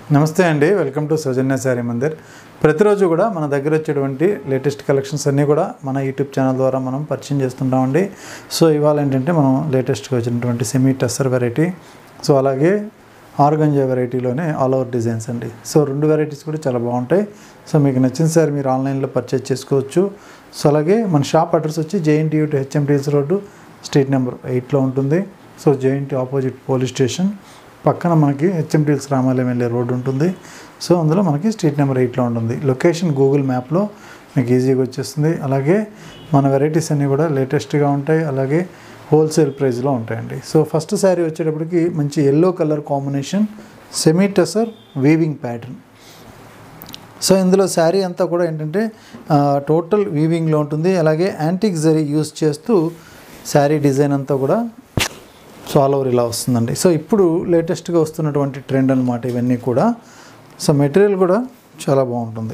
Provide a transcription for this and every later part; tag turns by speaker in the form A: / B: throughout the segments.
A: నమస్తే అండి welcome to Soujanya Saree Mandir ప్రతిరోజు కూడా మన దగ్గర వచ్చేటువంటి లేటెస్ట్ కలెక్షన్స్ అన్నీ కూడా మన యూట్యూబ్ ఛానల్ ద్వారా మనం పరిచయం చేస్తుంటామండి సో ఇవాళ ఏంటంటే మనం లేటెస్ట్గా వచ్చినటువంటి సెమీ టెస్సర్ వెరైటీ సో అలాగే ఆర్గంజా వెరైటీలోనే ఆల్ ఓవర్ డిజైన్స్ అండి సో రెండు వెరైటీస్ కూడా చాలా బాగుంటాయి సో మీకు నచ్చిన సార్ మీరు ఆన్లైన్లో పర్చేజ్ చేసుకోవచ్చు సో అలాగే మన షాప్ అడ్రస్ వచ్చి JNTU to HMTS road street number ఎయిట్లో ఉంటుంది so JNT opposite police station పక్కన మనకి హెచ్ఎంటీఎస్ రామాలయం వెళ్ళే రోడ్డు ఉంటుంది సో అందులో మనకి స్ట్రీట్ నెంబర్ ఎయిట్లో ఉంటుంది లొకేషన్ గూగుల్ మ్యాప్లో మీకు ఈజీగా వచ్చేస్తుంది అలాగే మన వెరైటీస్ అన్నీ కూడా లేటెస్ట్గా ఉంటాయి అలాగే హోల్సేల్ ప్రైస్లో ఉంటాయండి సో ఫస్ట్ శారీ వచ్చేటప్పటికి మంచి yellow colour combination semi tussar weaving pattern so ఇందులో శారీ అంతా కూడా ఏంటంటే టోటల్ వీవింగ్లో ఉంటుంది అలాగే యాంటిక్ జరీ యూస్ చేస్తూ శారీ డిజైన్ అంతా కూడా సో ఆల్ ఓవర్ ఇలా వస్తుందండి సో ఇప్పుడు లేటెస్ట్గా వస్తున్నటువంటి ట్రెండ్ అనమాట ఇవన్నీ కూడా సో మెటీరియల్ కూడా చాలా బాగుంటుంది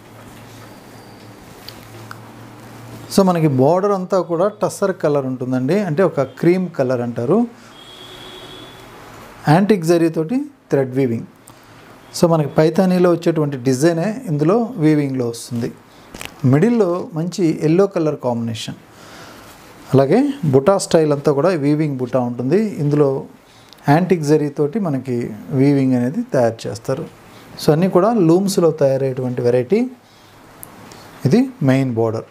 A: సో మనకి బార్డర్ అంతా కూడా టస్సర్ కలర్ ఉంటుందండి అంటే ఒక క్రీమ్ కలర్ అంటారు యాంటిక్ జరీతోటి థ్రెడ్ వీవింగ్ సో మనకి పైతానీలో వచ్చేటువంటి డిజైనే ఇందులో వీవింగ్లో వస్తుంది మిడిల్లో మంచి ఎల్లో కలర్ కాంబినేషన్ అలాగే బుటా స్టైల్ అంతా కూడా వీవింగ్ బుటా ఉంటుంది ఇందులో యాంటిక్ జరీతోటి మనకి వీవింగ్ అనేది తయారు చేస్తారు సో అన్నీ కూడా లూమ్స్లో తయారయ్యేటువంటి వెరైటీ ఇది main border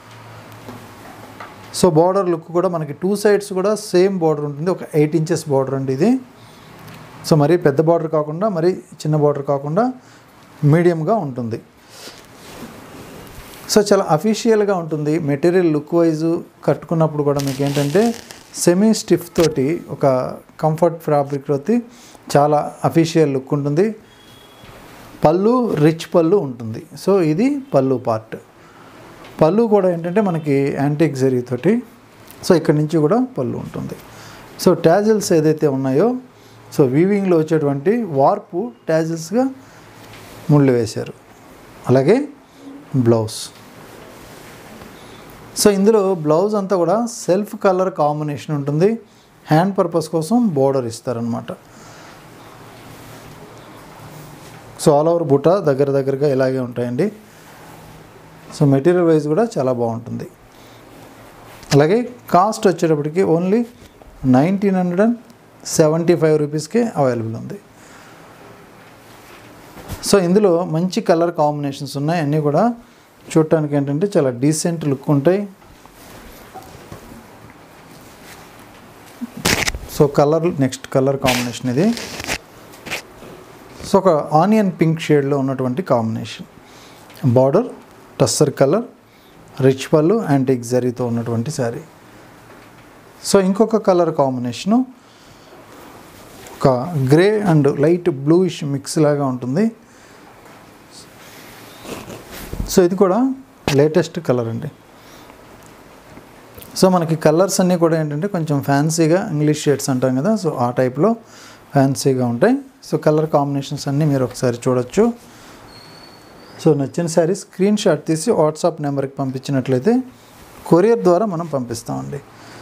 A: so border look కూడా మనకి టూ సైడ్స్ కూడా సేమ్ బార్డర్ ఉంటుంది ఒక ఎయిట్ ఇంచెస్ బార్డర్ అండి ఇది సో మరీ పెద్ద బార్డర్ కాకుండా మరీ చిన్న బార్డర్ కాకుండా మీడియంగా ఉంటుంది సో చాలా అఫీషియల్గా ఉంటుంది మెటీరియల్ లుక్ వైజ్ కట్టుకున్నప్పుడు కూడా మీకు ఏంటంటే సెమీ స్టిఫ్ తోటి ఒక కంఫర్ట్ ఫ్యాబ్రిక్ తోటి చాలా అఫీషియల్ లుక్ ఉంటుంది పళ్ళు రిచ్ పళ్ళు ఉంటుంది సో ఇది పళ్ళు పార్ట్ పళ్ళు కూడా ఏంటంటే మనకి యాంటిక్ జరీతోటి సో ఇక్కడ నుంచి కూడా పళ్ళు ఉంటుంది సో ట్యాజిల్స్ ఏదైతే ఉన్నాయో సో వీవింగ్లో వచ్చేటువంటి వార్పు ట్యాజిల్స్గా ముళ్ళు వేశారు అలాగే బ్లౌజ్ సో ఇందులో బ్లౌజ్ అంతా కూడా సెల్ఫ్ కలర్ కాంబినేషన్ ఉంటుంది హ్యాండ్ పర్పస్ కోసం బోర్డర్ ఇస్తారనమాట సో ఆల్ ఓవర్ బుట్ట దగ్గర దగ్గరగా ఇలాగే ఉంటాయండి సో మెటీరియల్ వైజ్ కూడా చాలా బాగుంటుంది అలాగే కాస్ట్ వచ్చేటప్పటికి only nineteen hundred and seventy five రూపీస్కే అవైలబుల్ ఉంది సో ఇందులో మంచి కలర్ కాంబినేషన్స్ ఉన్నాయి అన్నీ కూడా చూడటానికి ఏంటంటే చాలా డీసెంట్ లుక్ ఉంటాయి so colour next colour combination ఇది సో ఒక ఆనియన్ పింక్ షేడ్లో ఉన్నటువంటి combination border tussar colour rich పళ్ళు యాంటిక్ జరీతో ఉన్నటువంటి శారీ సో ఇంకొక కలర్ కాంబినేషను ఒక grey and light bluish mix లాగా ఉంటుంది సో ఇది కూడా లేటెస్ట్ కలర్ అండి సో మనకి కలర్స్ అన్నీ కూడా ఏంటంటే కొంచెం ఫ్యాన్సీగా ఇంగ్లీష్ షేడ్స్ అంటాం కదా సో ఆ టైప్లో ఫ్యాన్సీగా ఉంటాయి సో కలర్ కాంబినేషన్స్ అన్నీ మీరు ఒకసారి చూడొచ్చు సో నచ్చిన శారీ స్క్రీన్ షాట్ తీసి వాట్సాప్ నెంబర్కి పంపించినట్లయితే కొరియర్ ద్వారా మనం పంపిస్తామండి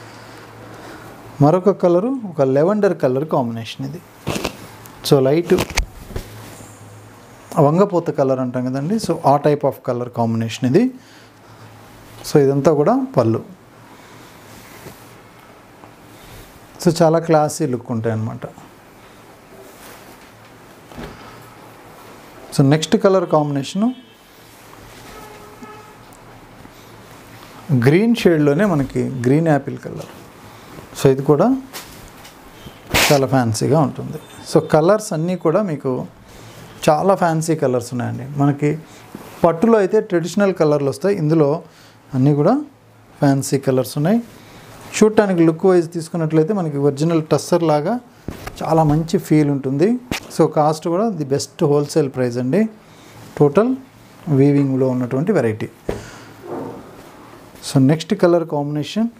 A: మరొక కలరు ఒక లెవెండర్ కలర్ కాంబినేషన్ ఇది సో లైట్ వంగపోత కలర్ అంటాం కదండి సో ఆ టైప్ ఆఫ్ కలర్ కాంబినేషన్ ఇది సో ఇదంతా కూడా పళ్ళు సో చాలా క్లాసీ లుక్ ఉంటాయి అన్నమాట so next colour combination green షేడ్లోనే మనకి గ్రీన్ యాపిల్ కలర్ సో ఇది కూడా చాలా ఫ్యాన్సీగా ఉంటుంది సో కలర్స్ అన్నీ కూడా మీకు చాలా ఫ్యాన్సీ కలర్స్ ఉన్నాయండి మనకి పట్టులో అయితే ట్రెడిషనల్ కలర్లు వస్తాయి ఇందులో అన్నీ కూడా ఫ్యాన్సీ కలర్స్ ఉన్నాయి చూడటానికి లుక్ వైజ్ తీసుకున్నట్లయితే మనకి ఒరిజినల్ టస్సర్ లాగా చాలా మంచి ఫీల్ ఉంటుంది సో కాస్ట్ కూడా ది బెస్ట్ హోల్సేల్ ప్రైస్ అండి టోటల్ వీవింగ్లో ఉన్నటువంటి variety so next colour combination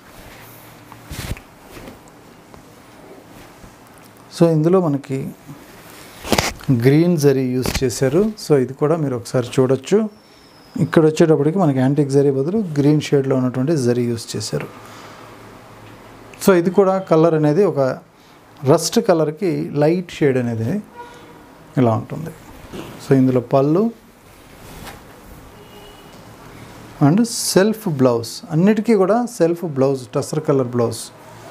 A: so ఇందులో మనకి గ్రీన్ జరీ యూస్ చేశారు సో ఇది కూడా మీరు ఒకసారి చూడొచ్చు ఇక్కడ వచ్చేటప్పటికి మనకి యాంటిక్ జరీ బదులు గ్రీన్ షేడ్లో ఉన్నటువంటి జరీ యూస్ చేశారు సో ఇది కూడా కలర్ అనేది ఒక రస్ట్ కలర్కి లైట్ షేడ్ అనేది ఇలా ఉంటుంది సో ఇందులో పళ్ళు అండ్ సెల్ఫ్ బ్లౌజ్ అన్నిటికీ కూడా self blouse tussar colour blouse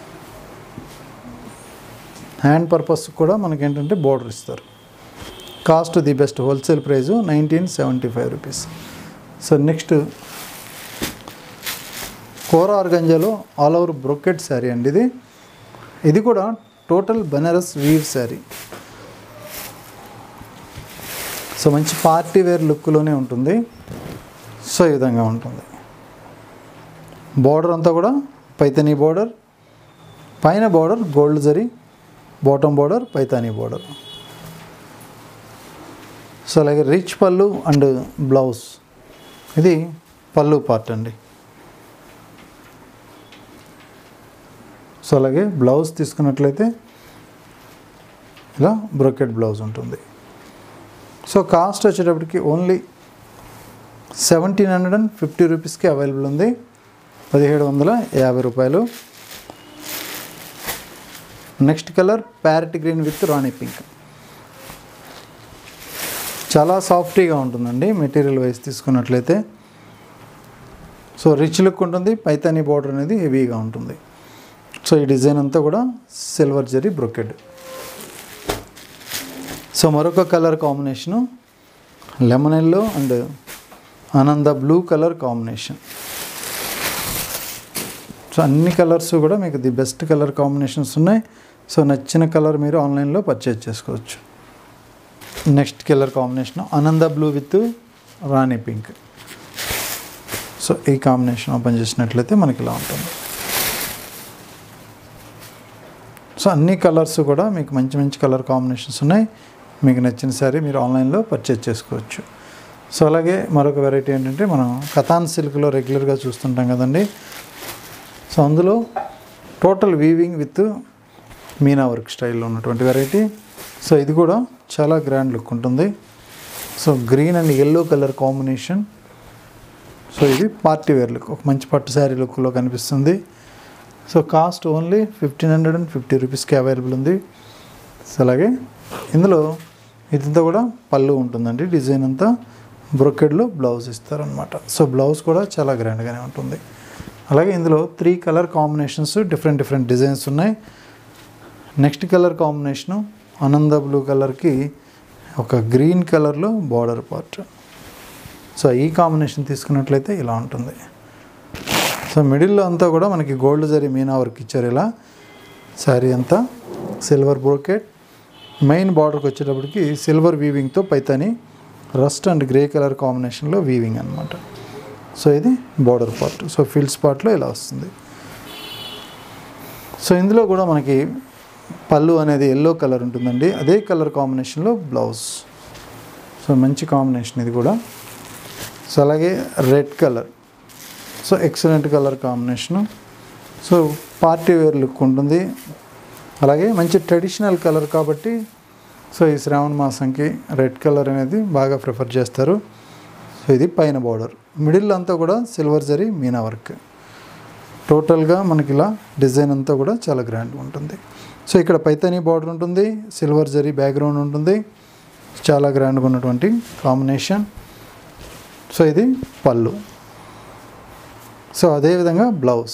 A: hand purpose కూడా మనకి ఏంటంటే బోర్డర్ ఇస్తారు cost the best wholesale price nineteen seventy five rupees so next కోర ఆర్గంజాలో ఆల్ ఓవర్ బ్రొకెట్ శారీ అండి ఇది ఇది కూడా total Banaras weave sari so మంచి పార్టీ వేర్ లుక్లోనే ఉంటుంది సో ఈ విధంగా ఉంటుంది బార్డర్ అంతా కూడా పైతనీ బార్డర్ పైన border gold zari bottom border Paithani border so అలాగే రిచ్ పళ్ళు అండ్ బ్లౌజ్ ఇది పళ్ళు పార్ట్ అండి సో అలాగే బ్లౌజ్ తీసుకున్నట్లయితే ఇలా బ్రోకెట్ బ్లౌజ్ ఉంటుంది సో కాస్ట్ వచ్చేటప్పటికి only seventeen hundred and fifty రూపీస్కి అవైలబుల్ ఉంది పదిహేడు వందల యాభై రూపాయలు next colour parrot green with rani pink చాలా సాఫ్టీగా ఉంటుందండి మెటీరియల్ వైజ్ తీసుకున్నట్లయితే సో రిచ్ లుక్ ఉంటుంది పైతానీ బార్డర్ అనేది హెవీగా ఉంటుంది సో ఈ డిజైన్ అంతా కూడా సిల్వర్ జరీ బ్రొకెడ్ సో మరొక colour combination lemon yellow and Ananda blue colour combination so అన్ని కలర్స్ కూడా మీకు ది బెస్ట్ కలర్ కాంబినేషన్స్ ఉన్నాయి సో నచ్చిన కలర్ మీరు ఆన్లైన్లో పర్చేజ్ చేసుకోవచ్చు next colour combination Ananda blue with rani pink so ఈ కాంబినేషన్ ఓపెన్ చేసినట్లయితే మనకి ఇలా ఉంటుంది సో అన్ని కలర్స్ కూడా మీకు మంచి మంచి కలర్ కాంబినేషన్స్ ఉన్నాయి మీకు నచ్చిన సారీ మీరు ఆన్లైన్లో పర్చేజ్ చేసుకోవచ్చు సో అలాగే మరొక వెరైటీ ఏంటంటే మనం కథాన్ సిల్క్లో రెగ్యులర్గా చూస్తుంటాం కదండి సో అందులో total weaving with meena work స్టైల్లో ఉన్నటువంటి వెరైటీ సో ఇది కూడా చాలా గ్రాండ్ లుక్ ఉంటుంది so green and yellow colour combination so ఇది పార్టీ వేర్ లుక్ ఒక మంచి పట్టు శారీ లుక్లో కనిపిస్తుంది so cost only fifteen hundred and fifty రూపీస్కి అవైలబుల్ ఉంది సో అలాగే ఇందులో ఇదంతా కూడా పళ్ళు ఉంటుందండి డిజైన్ అంతా బ్రొకెడ్లో బ్లౌజ్ ఇస్తారనమాట సో బ్లౌజ్ కూడా చాలా గ్రాండ్గానే ఉంటుంది అలాగే ఇందులో three colour combinations different different designs ఉన్నాయి next colour combination Ananda blue కలర్కి ఒక గ్రీన్ కలర్లో బార్డర్ పార్ట్ సో ఈ కాంబినేషన్ తీసుకున్నట్లయితే ఇలా ఉంటుంది సో మిడిల్లో అంతా కూడా మనకి గోల్డ్ జరీ మీనా వర్క్ ఇచ్చారు ఇలా శారీ అంతా సిల్వర్ బ్రోకెట్ మెయిన్ బార్డర్కి వచ్చేటప్పటికి సిల్వర్ వీవింగ్తో Paithani rust and grey colour కాంబినేషన్లో వీవింగ్ అనమాట సో ఇది బార్డర్ పార్ట్ సో ఫిల్స్ పార్ట్లో ఇలా వస్తుంది సో ఇందులో కూడా మనకి పళ్ళు అనేది ఎల్లో కలర్ ఉంటుందండి అదే కలర్ కాంబినేషన్లో బ్లౌజ్ సో మంచి కాంబినేషన్ ఇది కూడా సో అలాగే red colour so excellent colour combination so party wear look ఉంటుంది అలాగే మంచి ట్రెడిషనల్ కలర్ కాబట్టి సో ఈ శ్రావణ మాసంకి రెడ్ కలర్ అనేది బాగా ప్రిఫర్ చేస్తారు సో ఇది పైన బార్డర్ మిడిల్ అంతా కూడా సిల్వర్ జరీ మీనా వర్క్ టోటల్గా మనకి ఇలా డిజైన్ అంతా కూడా చాలా గ్రాండ్గా ఉంటుంది సో ఇక్కడ పైతానీ బార్డర్ ఉంటుంది సిల్వర్ జరీ బ్యాక్గ్రౌండ్ ఉంటుంది చాలా గ్రాండ్గా ఉన్నటువంటి కాంబినేషన్ సో ఇది పళ్ళు సో అదేవిధంగా బ్లౌజ్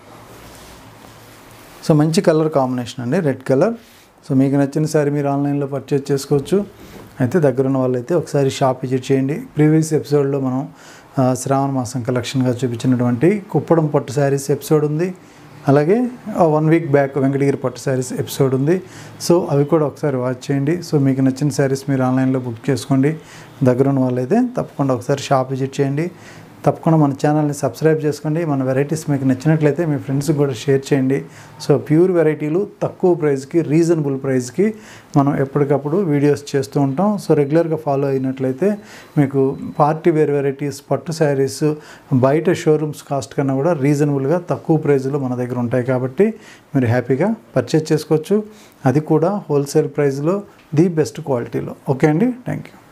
A: సో మంచి కలర్ కాంబినేషన్ అండి రెడ్ కలర్ సో మీకు నచ్చిన సారీ మీరు ఆన్లైన్లో పర్చేజ్ చేసుకోవచ్చు అయితే దగ్గరున్న వాళ్ళైతే ఒకసారి షాప్ విజిట్ చేయండి ప్రీవియస్ ఎపిసోడ్లో మనం ఆ, శ్రావణ మాసం కలెక్షన్గా చూపించినటువంటి కుప్పడం పట్టు శారీస్ ఎపిసోడ్ ఉంది అలాగే వన్ వీక్ బ్యాక్ వెంకటగిరి పట్టు శారీస్ ఎపిసోడ్ ఉంది సో అవి కూడా ఒకసారి వాచ్ చేయండి సో మీకు నచ్చిన శారీస్ మీరు ఆన్లైన్లో బుక్ చేసుకోండి దగ్గరున్న వాళ్ళైతే తప్పకుండా ఒకసారి షాప్ విజిట్ చేయండి తప్పకుండా మన ఛానల్ని సబ్స్క్రైబ్ చేసుకోండి మన వెరైటీస్ మీకు నచ్చినట్లయితే మీ ఫ్రెండ్స్కి కూడా షేర్ చేయండి సో ప్యూర్ వెరైటీలు తక్కువ ప్రైస్కి రీజనబుల్ ప్రైస్కి మనం ఎప్పటికప్పుడు వీడియోస్ చేస్తూ ఉంటాం సో రెగ్యులర్గా ఫాలో అయినట్లయితే మీకు పార్టీ వేర్ వెరైటీస్ పట్టు శారీస్ బయట షోరూమ్స్ కాస్ట్ కన్నా కూడా రీజనబుల్గా తక్కువ ప్రైస్లో మన దగ్గర ఉంటాయి కాబట్టి మీరు హ్యాపీగా పర్చేస్ చేసుకోవచ్చు అది కూడా హోల్సేల్ ప్రైస్లో ది బెస్ట్ క్వాలిటీలో ఓకే అండి థ్యాంక్ యూ